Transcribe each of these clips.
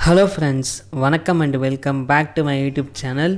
hello friends வணக்கம் and welcome back to my YouTube channel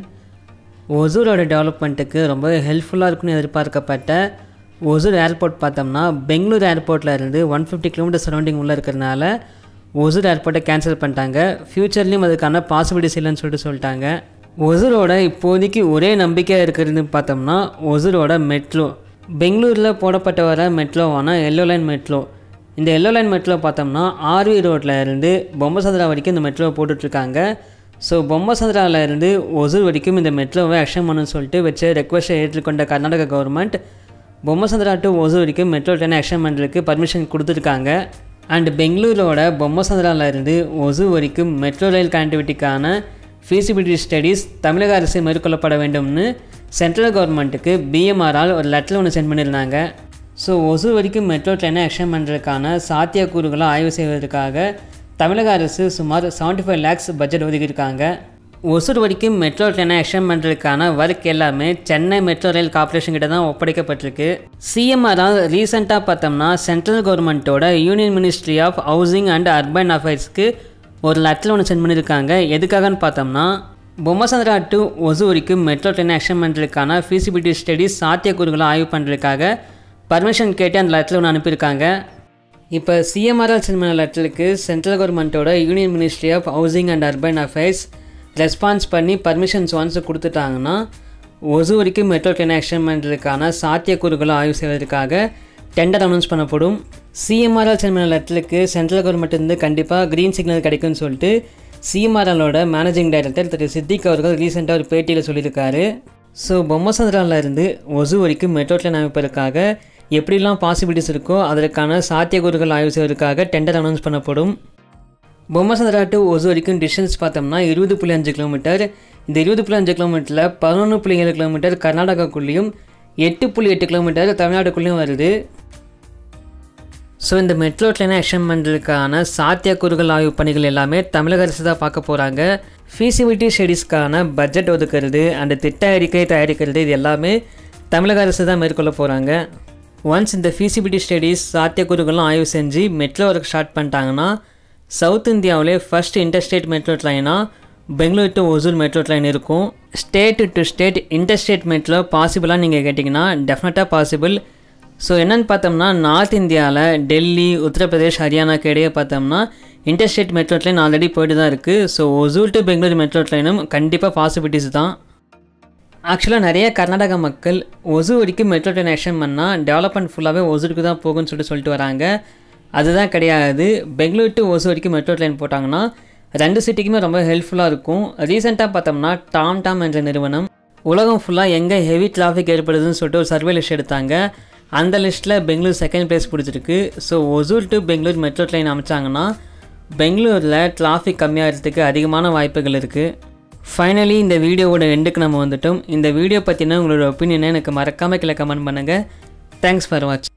ஒசூரோட டெவலப்மெண்ட்டுக்கு ரொம்ப ஹெல்ப்ஃபுல்லாக இருக்குன்னு எதிர்பார்க்கப்பட்ட ஒசூர் ஏர்போர்ட் பார்த்தோம்னா பெங்களூர் ஏர்போர்ட்டில் இருந்து ஒன் ஃபிஃப்டி கிலோமீட்டர் சரௌண்டிங் உள்ளே இருக்கிறனால ஒசூர் ஏர்போர்ட்டை கேன்சல் பண்ணிட்டாங்க ஃப்யூச்சர்லேயும் அதுக்கான பாசிபிலிட்டிஸ் இல்லைன்னு சொல்லிட்டு சொல்லிட்டாங்க ஒசூரோட இப்போதைக்கு ஒரே நம்பிக்கையாக இருக்கிறதுன்னு பார்த்தோம்னா ஒசூரோட மெட்ரோ பெங்களூரில் போடப்பட்ட வர மெட்ரோவான எல்லோ லைன் மெட்ரோ இந்த எல்லோ லைன் மெட்ரோ பார்த்தோம்னா ஆர்வி ரோட்டில் இருந்து பொம்மசந்திரா வரைக்கும் இந்த மெட்ரோவை போட்டுட்ருக்காங்க ஸோ பொம்மசந்திராவில் இருந்து ஒசூர் வரைக்கும் இந்த மெட்ரோவை அக்ஷன் பண்ணணும்னு சொல்லிட்டு வச்ச ரெக்வஸ்ட்டை ஏற்றுக்கொண்ட கர்நாடக கவர்மெண்ட் பொம்மசந்திரா டு ஒசூர் வரைக்கும் மெட்ரோ ட்ரெயினை அக்ஷன் பண்ணுறதுக்கு பர்மிஷன் கொடுத்துருக்காங்க அண்ட் பெங்களூரோட பொம்மசந்திராவில் இருந்து ஒசூர் வரைக்கும் மெட்ரோ ரயில் கனெக்டிவிட்டிக்கான ஃபீசிபிலிட்டி ஸ்டடீஸ் தமிழக அரசு மேற்கொள்ளப்பட வேண்டும்னு சென்ட்ரல் கவர்மெண்ட்டுக்கு பிஎம்ஆரால் ஒரு லெட்டர் ஒன்று சென்ட் பண்ணியிருந்தாங்க ஸோ ஒசூர் வரைக்கும் மெட்ரோ ட்ரெயினை ஆக்ஷன் பண்ணுறதுக்கான சாத்தியக்கூறுகளை ஆய்வு செய்வதற்காக தமிழக அரசு சுமார் செவன்ட்டி ஃபைவ் லேக்ஸ் பட்ஜெட் ஒதுக்கியிருக்காங்க ஒசூர் வரைக்கும் மெட்ரோ ட்ரெயினை ஆக்ஷன் பண்ணுறதுக்கான ஒர்க் எல்லாமே சென்னை மெட்ரோ ரயில் கார்ப்பரேஷன் கிட்ட தான் ஒப்படைக்கப்பட்டிருக்கு சிஎம்ஆரால் ரீசெண்டாக பார்த்தோம்னா சென்ட்ரல் கவர்மெண்ட்டோட union ministry of housing and urban அஃபேர்ஸ்க்கு ஒரு லெட்டர் ஒன்று சென்ட் பண்ணியிருக்காங்க எதுக்காகன்னு பார்த்தோம்னா பொம்மசந்திரா டு ஒசூர் வரைக்கும் மெட்ரோ ட்ரெயின் ஆக்ஷன் பண்ணுறதுக்கான ஃபீசிபிலிட்டி ஸ்டடீஸ் சாத்தியக்கூறுகளை ஆய்வு பண்ணுறதுக்காக பர்மிஷன் கேட்டு அந்த லெட்டரில் ஒன்று அனுப்பியிருக்காங்க இப்போ சிஎம்ஆர்ஆர் சென்ட் பண்ண லெட்டருக்கு சென்ட்ரல் கவர்மெண்ட்டோட union ministry of housing and urban affairs response பண்ணி பர்மிஷன்ஸ் ஒன்ஸ் கொடுத்துட்டாங்கன்னா ஒசூர் வரைக்கும் மெட்ரோ ட்ரெயின் ஆக்ஷன் பண்ணுறதுக்கான சாத்தியக்கூறுகளை ஆய்வு செய்வதற்காக டெண்டர் அனௌன்ஸ் பண்ணப்படும் சிஎம்ஆர்ஆர் சென்ட் பண்ண லெட்டருக்கு சென்ட்ரல் கவர்மெண்ட் இருந்து கண்டிப்பாக க்ரீன் சிக்னல் கிடைக்கும்னு சொல்லிட்டு சிஎம்ஆர்எலோட மேனேஜிங் டைரக்டர் திரு சித்திக் அவர்கள் ரீசெண்டாக ஒரு பேட்டியில் சொல்லியிருக்காரு ஸோ பொம்மசந்திராவில் இருந்து ஒசூர் வரைக்கும் மெட்ரோ ட்ரெயின் அமைப்பதற்காக எப்படிலாம் பாசிபிலிட்டிஸ் இருக்கோ அதற்கான சாத்தியக்கூறுகள் ஆய்வு செய்வதற்காக டெண்டர் அனௌன்ஸ் பண்ணப்படும் பொம்மசந்திரா டு ஒசூர் வரைக்கும் டிஸ்டன்ஸ் பார்த்தோம்னா இருபது புள்ளி அஞ்சு கிலோமீட்டர் இந்த இருபது புள்ளி அஞ்சு கிலோமீட்டரில் பதினொன்று புள்ளி ஏழு கிலோமீட்டர் கர்நாடகாக்குள்ளேயும் எட்டு புள்ளி எட்டு கிலோமீட்டர் தமிழ்நாட்டுக்குள்ளேயும் வருது ஸோ இந்த மெட்ரோ ட்ரெயினை ஆக்ஷன் பண்ணுறதுக்கான சாத்தியக்கூறுகள் ஆய்வு பணிகள் எல்லாமே தமிழக அரசு தான் பார்க்க போகிறாங்க ஃபீசிபிலிட்டி ஸ்டடீஸ்க்கான பட்ஜெட் ஒதுக்கிறது அண்ட் திட்ட அறிக்கை தயாரிக்கிறது இது எல்லாமே தமிழக அரசு தான் மேற்கொள்ள போகிறாங்க ஒன்ஸ் இந்த ஃபீசிபிலிட்டி ஸ்டடீஸ் சாத்தியக்கூறுகளும் ஆய்வு செஞ்சு மெட்ரோ ஒர்க் ஸ்டார்ட் பண்ணிட்டாங்கன்னா சவுத் இந்தியாவிலே ஃபஸ்ட் இன்டர்ஸ்டேட் மெட்ரோ ட்ரெயினாக Bangalore to Hosur metro train இருக்கும் state to state interstate metro பாசிபிளாக நீங்கள் கேட்டிங்கன்னா டெஃபினட்டாக பாசிபிள் ஸோ என்னென்னு பார்த்தோம்னா நார்த் இந்தியாவில் டெல்லி உத்தரப்பிரதேஷ் ஹரியானாக்கு இடையே பார்த்தோம்னா இன்டர்ஸ்டேட் மெட்ரோ ட்ரெயின் ஆல்ரெடி போயிட்டு தான் இருக்குது so Hosur to Bangalore metro ட்ரெயினும் கண்டிப்பாக பாசிபிலிட்டிஸ் தான் ஆக்சுவலாக நிறைய கர்நாடக மக்கள் ஒசூர் வரைக்கும் மெட்ரோ ட்ரெயின் ஆக்ஷன் பண்ணால் டெவலப்மெண்ட் ஃபுல்லாகவே ஒசூருக்கு தான் போகும்னு சொல்லிட்டு சொல்லிட்டு வராங்க அதுதான் கிடையாது பெங்களூர் டு ஒசூர் வரைக்கும் மெட்ரோ ட்ரெயின் போட்டாங்கன்னா ரெண்டு சிட்டிக்குமே ரொம்ப ஹெல்ப்ஃபுல்லாக இருக்கும் ரீசெண்டாக பார்த்தோம்னா டாம் டாம் என்ற நிறுவனம் உலகம் ஃபுல்லாக எங்கே ஹெவி டிராஃபிக் ஏற்படுதுன்னு சொல்லிட்டு ஒரு சர்வே லிஸ்ட் எடுத்தாங்க அந்த லிஸ்ட்டில் பெங்களூர் செகண்ட் பிளேஸ் பிடிச்சிருக்கு so Hosur to Bangalore metro train அமைச்சாங்கன்னா பெங்களூரில் டிராஃபிக் கம்மியாகிறதுக்கு அதிகமான வாய்ப்புகள் இருக்குது ஃபைனலி இந்த வீடியோவோட எண்டுக்கு நம்ம வந்துட்டோம் இந்த வீடியோ பற்றின உங்களோட ஒப்பீனியனை எனக்கு மறக்காமல் கீழே கமெண்ட் பண்ணுங்கள் தேங்க்ஸ் ஃபார் வாட்ச்